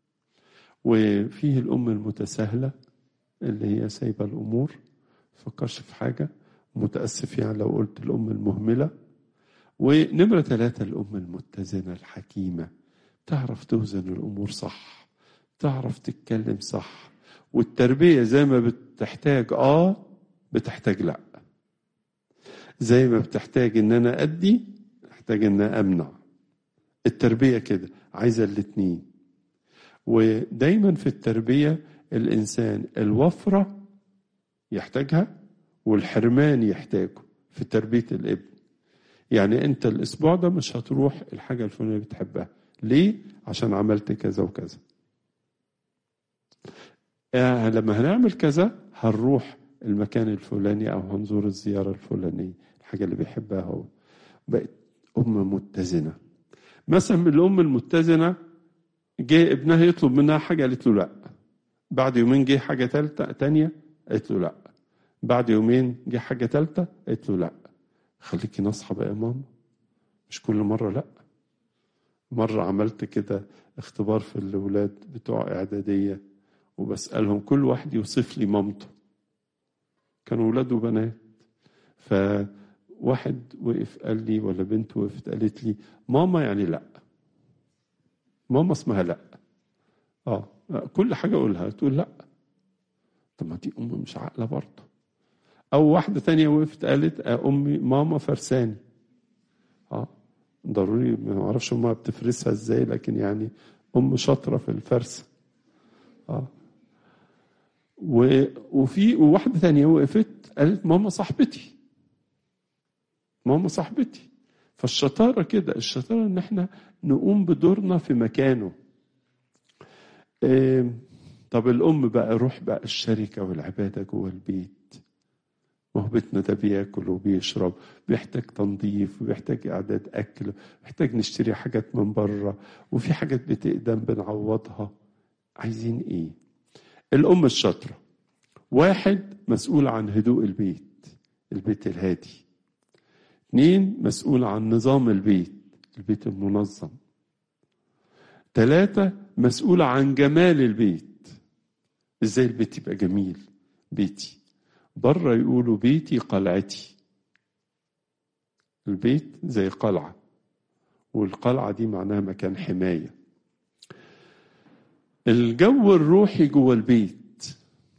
وفيه الأم المتساهلة اللي هي سايبة الأمور فكرش في حاجة متأسف يعني لو قلت الأم المهملة ونمرة ثلاثة الأم المتزنة الحكيمة تعرف توزن الأمور صح تعرف تتكلم صح والتربية زي ما بتحتاج آه بتحتاج لأ زي ما بتحتاج إن أنا أدي محتاج إن أنا أمنع التربية كده عايزة الاتنين ودايما في التربية الإنسان الوفرة يحتاجها والحرمان يحتاجه في تربية الابن يعني أنت الأسبوع ده مش هتروح الحاجة الفلانية بتحبها ليه؟ عشان عملت كذا وكذا آه لما هنعمل كذا هنروح المكان الفلاني او هنزور الزياره الفلانيه الحاجه اللي بيحبها هو بقت ام متزنه مثلا من الام المتزنه جه ابنها يطلب منها حاجه قالت له لا بعد يومين جه حاجه ثالثه تانية قالت له لا بعد يومين جه حاجه ثالثه قالت له لا خليكي ناصحه بقى يا ماما مش كل مره لا مره عملت كده اختبار في الاولاد بتوع اعداديه وبسالهم كل واحد يوصف لي مامته كانوا ولاد وبنات فواحد وقف قال لي ولا بنت وقفت قالت لي ماما يعني لا ماما اسمها لا اه كل حاجه اقولها تقول لا طب ما دي ام مش عاقله برضه او واحده تانية وقفت قالت آه امي ماما فرساني اه ضروري ما اعرفش امها بتفرسها ازاي لكن يعني ام شاطره في الفرس اه و... وفي وواحده تانية وقفت قالت ماما صاحبتي ماما صاحبتي فالشطاره كده الشطاره ان احنا نقوم بدورنا في مكانه إيه طب الام بقى روح بقى الشركه والعباده جوه البيت ما هو بيتنا ده بياكل وبيشرب بيحتاج تنظيف وبيحتاج اعداد اكل بيحتاج نشتري حاجات من بره وفي حاجات بتقدم بنعوضها عايزين ايه الام الشاطره واحد مسؤول عن هدوء البيت البيت الهادي اثنين مسؤول عن نظام البيت البيت المنظم ثلاثة مسؤول عن جمال البيت ازاي البيت يبقى جميل بيتي بره يقولوا بيتي قلعتي البيت زي قلعة والقلعة دي معناها مكان حماية الجو الروحي جوه البيت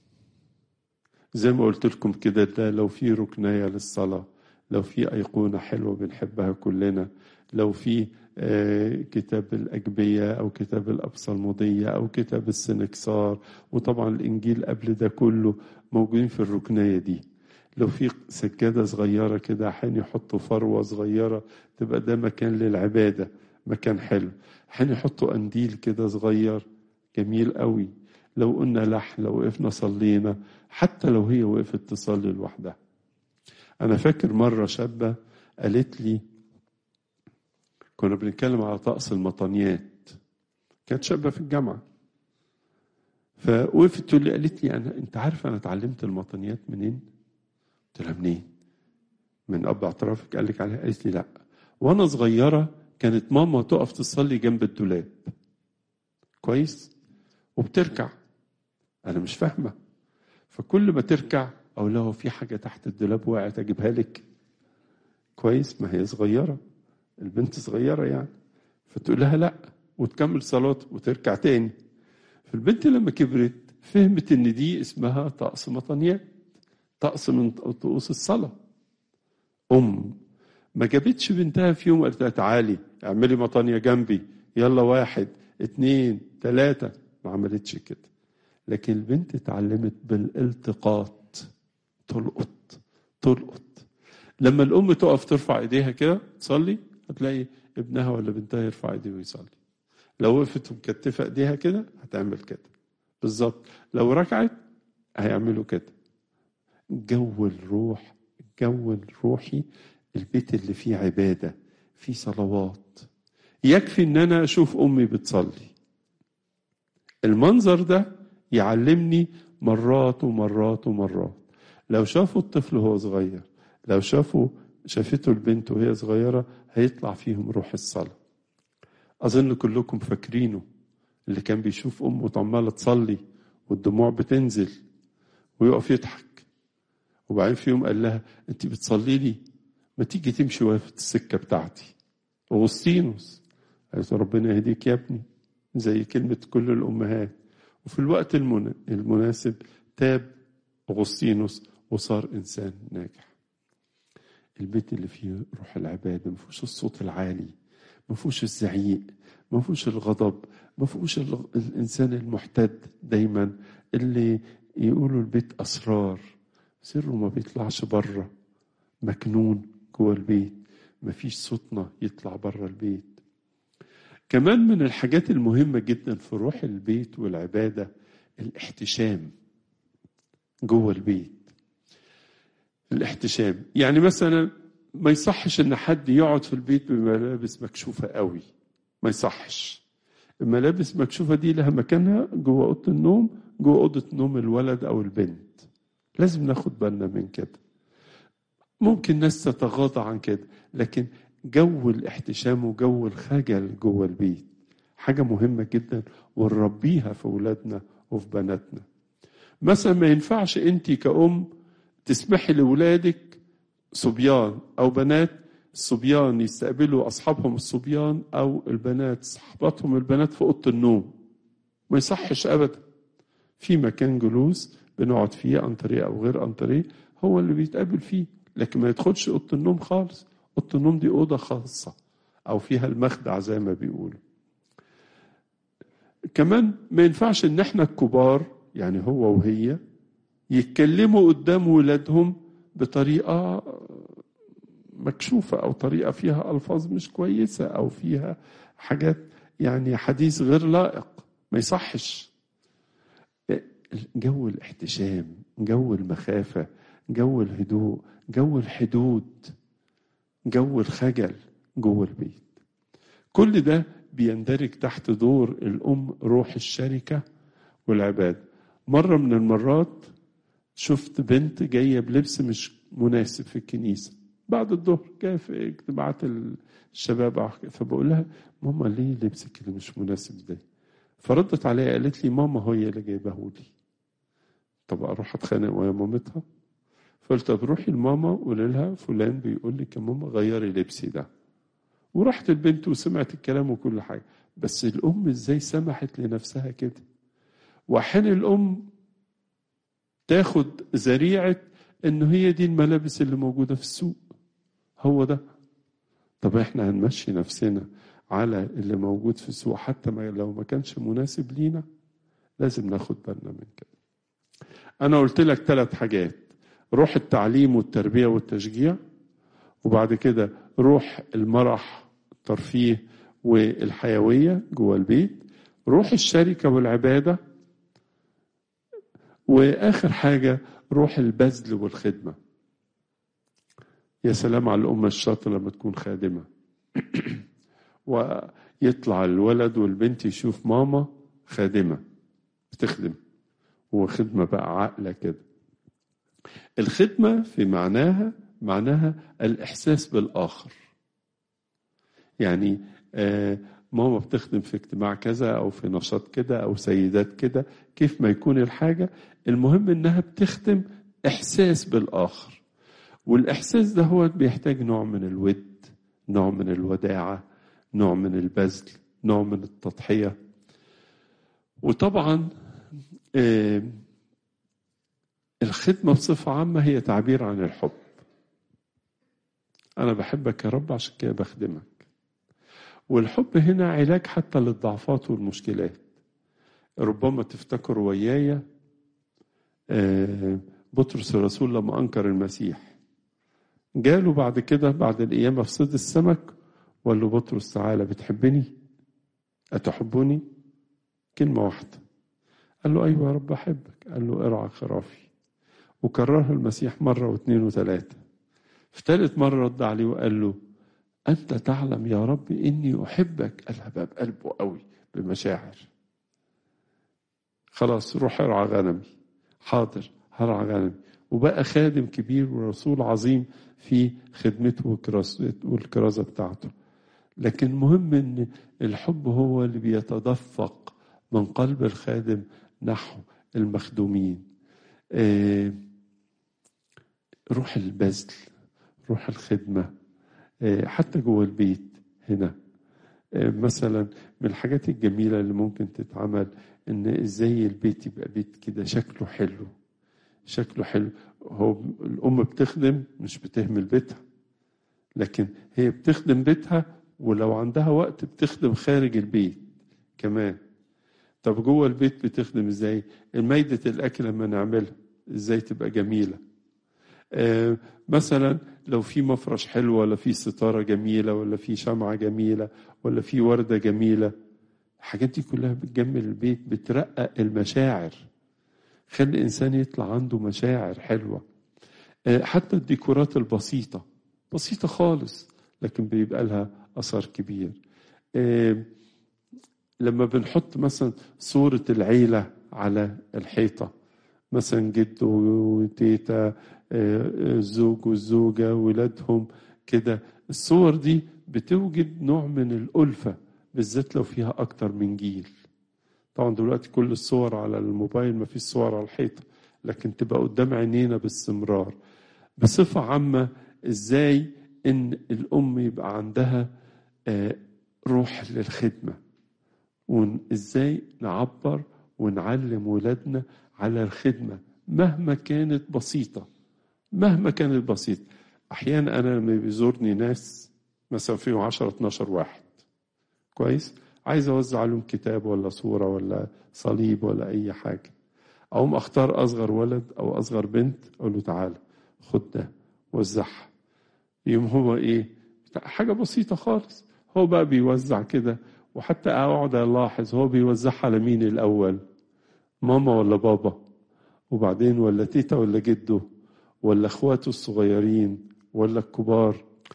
زي ما قلت لكم كده ده لو في ركنية للصلاة لو في أيقونة حلوة بنحبها كلنا لو في كتاب الأجبية أو كتاب الأبصلمودية أو كتاب السنكسار وطبعا الإنجيل قبل ده كله موجودين في الركنية دي لو في سجادة صغيرة كده حين يحطوا فروة صغيرة تبقى ده مكان للعبادة مكان حلو حين يحطوا قنديل كده صغير جميل قوي لو قلنا لح لو وقفنا صلينا حتى لو هي وقفت تصلي لوحدها أنا فاكر مرة شابة قالت لي كنا بنتكلم على طقس المطانيات كانت شابة في الجامعة فوقفت تقول لي قالت لي أنا أنت عارف أنا اتعلمت المطانيات منين؟ قلت لها منين؟ من أب اعترافك قال لك عليها؟ قالت لي لأ وأنا صغيرة كانت ماما تقف تصلي جنب الدولاب كويس؟ وبتركع أنا مش فاهمة فكل ما تركع أقول لها في حاجة تحت الدولاب وقعت أجيبها لك كويس ما هي صغيرة البنت صغيرة يعني فتقول لها لا وتكمل صلاة وتركع تاني فالبنت لما كبرت فهمت ان دي اسمها طقس مطنيات طقس من طقوس الصلاة أم ما جابتش بنتها في يوم قالت لها تعالي اعملي مطانية جنبي يلا واحد اتنين تلاتة ما عملتش كده لكن البنت اتعلمت بالالتقاط تلقط تلقط لما الأم تقف ترفع ايديها كده تصلي هتلاقي ابنها ولا بنتها يرفع ايديه ويصلي لو وقفت ومكتفه ايديها كده هتعمل كده بالظبط لو ركعت هيعملوا كده جو الروح الجو الروحي البيت اللي فيه عباده فيه صلوات يكفي ان انا اشوف امي بتصلي المنظر ده يعلمني مرات ومرات ومرات لو شافوا الطفل وهو صغير لو شافوا شافته البنت وهي صغيرة هيطلع فيهم روح الصلاة أظن كلكم فاكرينه اللي كان بيشوف أمه عمالة تصلي والدموع بتنزل ويقف يضحك وبعدين في يوم قال لها أنت بتصلي لي ما تيجي تمشي وقفت السكة بتاعتي أغسطينوس قالت ربنا يهديك يا ابني زي كلمة كل الأمهات وفي الوقت المناسب تاب أغسطينوس وصار إنسان ناجح البيت اللي فيه روح العبادة ما فيهوش الصوت العالي ما فيهوش الزعيق ما فيهوش الغضب ما فيهوش الإنسان المحتد دايما اللي يقولوا البيت أسرار سره ما بيطلعش بره مكنون جوه البيت ما فيش صوتنا يطلع بره البيت كمان من الحاجات المهمة جدا في روح البيت والعبادة الاحتشام جوه البيت الاحتشام يعني مثلا ما يصحش ان حد يقعد في البيت بملابس مكشوفه قوي ما يصحش الملابس مكشوفه دي لها مكانها جوه اوضه النوم جوه اوضه نوم الولد او البنت لازم ناخد بالنا من كده ممكن ناس تتغاضى عن كده لكن جو الاحتشام وجو الخجل جوه البيت حاجه مهمه جدا ونربيها في اولادنا وفي بناتنا مثلا ما ينفعش انت كأم تسمحي لاولادك صبيان او بنات الصبيان يستقبلوا اصحابهم الصبيان او البنات صحباتهم البنات في اوضه النوم ما يصحش ابدا في مكان جلوس بنقعد فيه عن طريق او غير عن طريق هو اللي بيتقابل فيه لكن ما يدخلش اوضه النوم خالص اوضه النوم دي اوضه خاصه او فيها المخدع زي ما بيقولوا كمان ما ينفعش ان احنا الكبار يعني هو وهي يتكلموا قدام ولادهم بطريقه مكشوفه او طريقه فيها الفاظ مش كويسه او فيها حاجات يعني حديث غير لائق ما يصحش جو الاحتشام جو المخافه جو الهدوء جو الحدود جو الخجل جوه البيت كل ده بيندرج تحت دور الأم روح الشركة والعبادة مرة من المرات شفت بنت جاية بلبس مش مناسب في الكنيسة بعد الظهر جاية في اجتماعات الشباب فبقول لها ماما ليه لبسك اللي مش مناسب ده فردت عليا قالت لي ماما هي اللي جايبهولي طب اروح اتخانق ويا مامتها فقلت طب روحي لماما وقولي لها فلان بيقول لك يا ماما غيري لبسي ده وراحت البنت وسمعت الكلام وكل حاجه بس الام ازاي سمحت لنفسها كده واحيانا الام تاخد ذريعه انه هي دي الملابس اللي موجوده في السوق هو ده طب احنا هنمشي نفسنا على اللي موجود في السوق حتى ما لو ما كانش مناسب لينا لازم ناخد بالنا من كده انا قلت لك ثلاث حاجات روح التعليم والتربيه والتشجيع وبعد كده روح المرح الترفيه والحيويه جوه البيت روح الشركه والعباده واخر حاجه روح البذل والخدمه يا سلام على الامه الشاطره لما تكون خادمه ويطلع الولد والبنت يشوف ماما خادمه بتخدم وخدمه بقى عاقله كده الخدمه في معناها معناها الإحساس بالآخر يعني آه ماما بتخدم في اجتماع كذا أو في نشاط كده أو سيدات كده كيف ما يكون الحاجة المهم إنها بتخدم إحساس بالآخر والإحساس ده هو بيحتاج نوع من الود نوع من الوداعة نوع من البذل نوع من التضحية وطبعا آه الخدمة بصفة عامة هي تعبير عن الحب أنا بحبك يا رب عشان كده بخدمك والحب هنا علاج حتى للضعفات والمشكلات ربما تفتكروا ويايا بطرس الرسول لما أنكر المسيح جاله بعد كده بعد القيامة في صيد السمك وقال له بطرس تعالى بتحبني أتحبني كلمة واحدة قال له أيوة يا رب أحبك قال له ارعى خرافي وكررها المسيح مرة واثنين وثلاثة في ثالث مرة رد عليه وقال له أنت تعلم يا رب إني أحبك قالها بقى بقلبه قوي بمشاعر خلاص روح ارعى غنمي حاضر هرعى غنمي وبقى خادم كبير ورسول عظيم في خدمته والكرازة بتاعته لكن مهم ان الحب هو اللي بيتدفق من قلب الخادم نحو المخدومين روح البذل روح الخدمة حتى جوه البيت هنا مثلا من الحاجات الجميلة اللي ممكن تتعمل إن إزاي البيت يبقى بيت كده شكله حلو شكله حلو هو الأم بتخدم مش بتهمل بيتها لكن هي بتخدم بيتها ولو عندها وقت بتخدم خارج البيت كمان طب جوه البيت بتخدم ازاي مايدة الأكل لما نعملها ازاي تبقى جميلة آه مثلا لو في مفرش حلو ولا في ستارة جميلة ولا في شمعة جميلة ولا في وردة جميلة الحاجات دي كلها بتجمل البيت بترقق المشاعر خلي الإنسان يطلع عنده مشاعر حلوة آه، حتى الديكورات البسيطة بسيطة خالص لكن بيبقى لها أثر كبير آه، لما بنحط مثلا صورة العيلة على الحيطة مثلا جد وتيتا آه، الزوج والزوجة ولادهم كده الصور دي بتوجد نوع من الألفة بالذات لو فيها أكتر من جيل طبعا دلوقتي كل الصور على الموبايل ما فيش صور على الحيطة لكن تبقى قدام عينينا باستمرار بصفة عامة ازاي ان الام يبقى عندها آه، روح للخدمة وازاي نعبر ونعلم ولادنا على الخدمة مهما كانت بسيطة مهما كانت بسيطة احيانا انا لما بيزورني ناس مثلا فيهم 10 12 واحد كويس عايز اوزع عليهم كتاب ولا صورة ولا صليب ولا اي حاجة اقوم اختار اصغر ولد او اصغر بنت اقول له تعالى خد ده وزعها يوم هو ايه حاجه بسيطه خالص هو بقى بيوزع كده وحتى اقعد الاحظ هو بيوزعها على مين الاول ماما ولا بابا وبعدين ولا تيتا ولا جده ولا اخواته الصغيرين ولا الكبار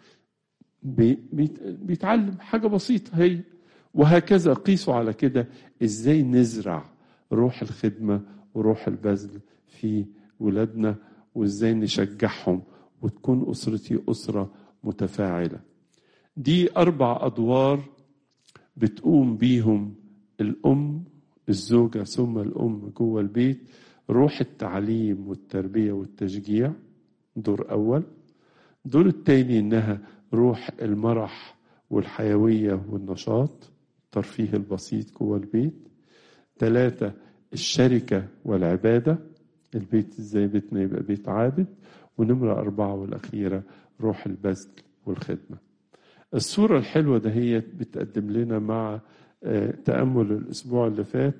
بي بيت- بيتعلم حاجه بسيطه هي وهكذا قيسوا على كده ازاي نزرع روح الخدمه وروح البذل في ولادنا وازاي نشجعهم وتكون اسرتي اسره متفاعله دي اربع ادوار بتقوم بيهم الام الزوجه ثم الام جوه البيت روح التعليم والتربيه والتشجيع دور اول دور التاني انها روح المرح والحيويه والنشاط الترفيه البسيط جوه البيت ثلاثة الشركة والعبادة البيت ازاي بيتنا يبقى بيت عابد ونمرة أربعة والأخيرة روح البذل والخدمة الصورة الحلوة دهيت بتقدم لنا مع آه، تأمل الأسبوع اللي فات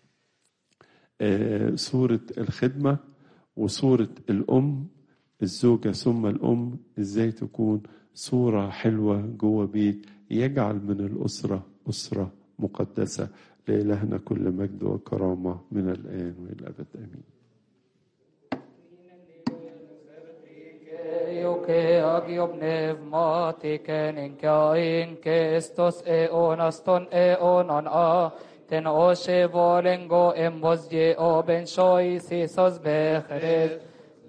آه، صورة الخدمة وصورة الأم الزوجة ثم الأم إزاي تكون صورة حلوة جوه بيت يجعل من الأسرة أسرة مقدسة لإلهنا كل مجد وكرامة من الآن وإلى الأبد آمين Ioke agiob nevmatiken inkain kestos eonas ton eonon a ten oshe volengo embosje oben shoi sisos bechres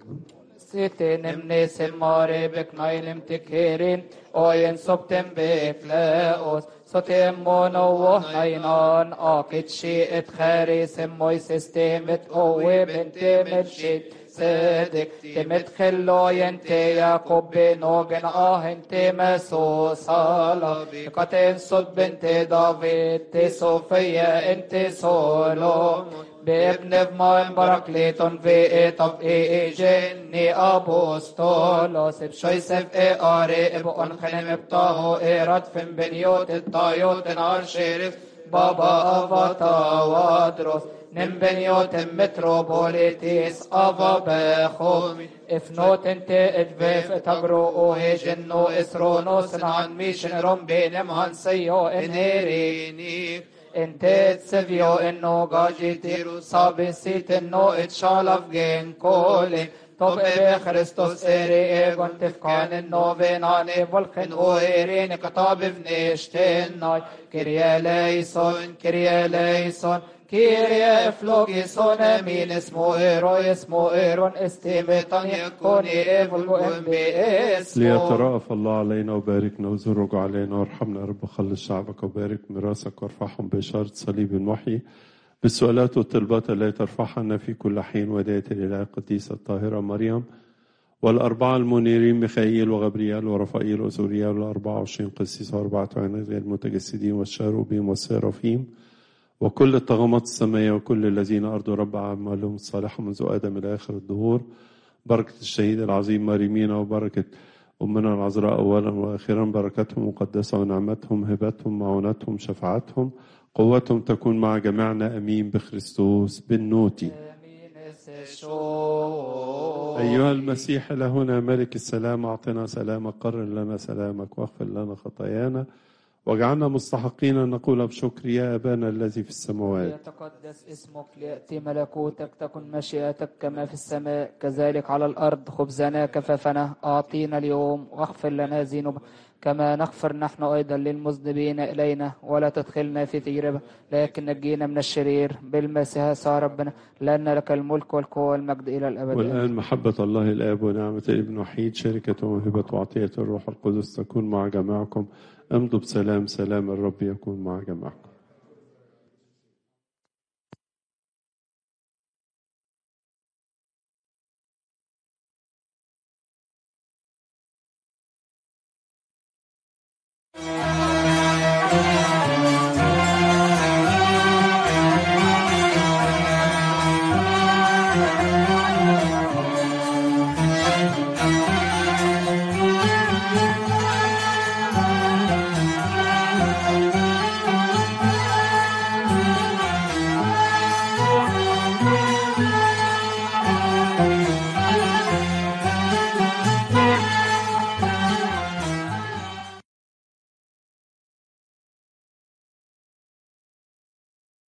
Sitten emne semmare beknailim tikerin oyen soptem befleos sotem mono wohnainan akit shi et khari semmoy systemet owe bentemet shit صدق تمدخلو ينتي يعقوب بنوغن اه انت مسو صالة قتل صد بنت دافيد تي صوفيا انت سولو بابن فمان براكليتون في ايطف اي جني ابوستولوس بشويسف اي اري ابقون خنم بطاهو اي ردفن بنيوت الطايوت نار شرف بابا افاتا وادروس نمبنيوت متروبوليتيس افا بخومي افنوت انت ادفيف تقرو اوهي جنو اسرونوس نعن ميشن رمبي نمهن سيو انيريني انت تسفيو انو قاجي تيرو صابي سيت انو اتشالف جين كولي طب ابي خريستوس ايري ايغون تفكان انو فيناني فولخن او ايرين كتاب فنيشتين كريا ليسون كريا ليسون كيريا افلوغيسون امين اسمو ايرو اسمو ايرون استيمتان يكوني ايفلغو ام بي اسمو ليترأف الله علينا وباركنا وزرق علينا وارحمنا يا رب خلص شعبك وبارك ميراثك وارفعهم بإشارة صليب المحيي بالسؤالات والطلبات التي ترفعنا في كل حين وداية الإله القديسة الطاهرة مريم والأربعة المنيرين ميخائيل وغبريال ورفائيل وزوريال والأربعة وعشرين قسيس وأربعة عينات غير المتجسدين والشاروبيم والسيرافيم وكل الطغمات السماية وكل الذين أرضوا رب أعمالهم الصالحة منذ آدم إلى آخر الدهور بركة الشهيد العظيم مريمين وبركة أمنا العذراء أولا وأخيرا بركتهم مقدسة ونعمتهم هبتهم معونتهم شفاعتهم قوتهم تكون مع جميعنا أمين بخريستوس بالنوتي امين الشو أيها المسيح لهنا ملك السلام أعطنا سلامك قرر لنا سلامك واغفر لنا خطايانا واجعلنا مستحقين أن نقول بشكر يا أبانا الذي في السماوات ليتقدس اسمك ليأتي ملكوتك تكن مشيئتك كما في السماء كذلك على الأرض خبزنا كفافنا أعطينا اليوم واغفر لنا ذنوب كما نغفر نحن أيضا للمذنبين إلينا ولا تدخلنا في تجربة لكن نجينا من الشرير بالمسيح يسوع ربنا لأن لك الملك والقوة والمجد إلى الأبد والآن محبة الله الآب ونعمة الابن الوحيد شركة وموهبة وعطية الروح القدس تكون مع جميعكم امضوا بسلام سلام الرب يكون مع جميعكم Thank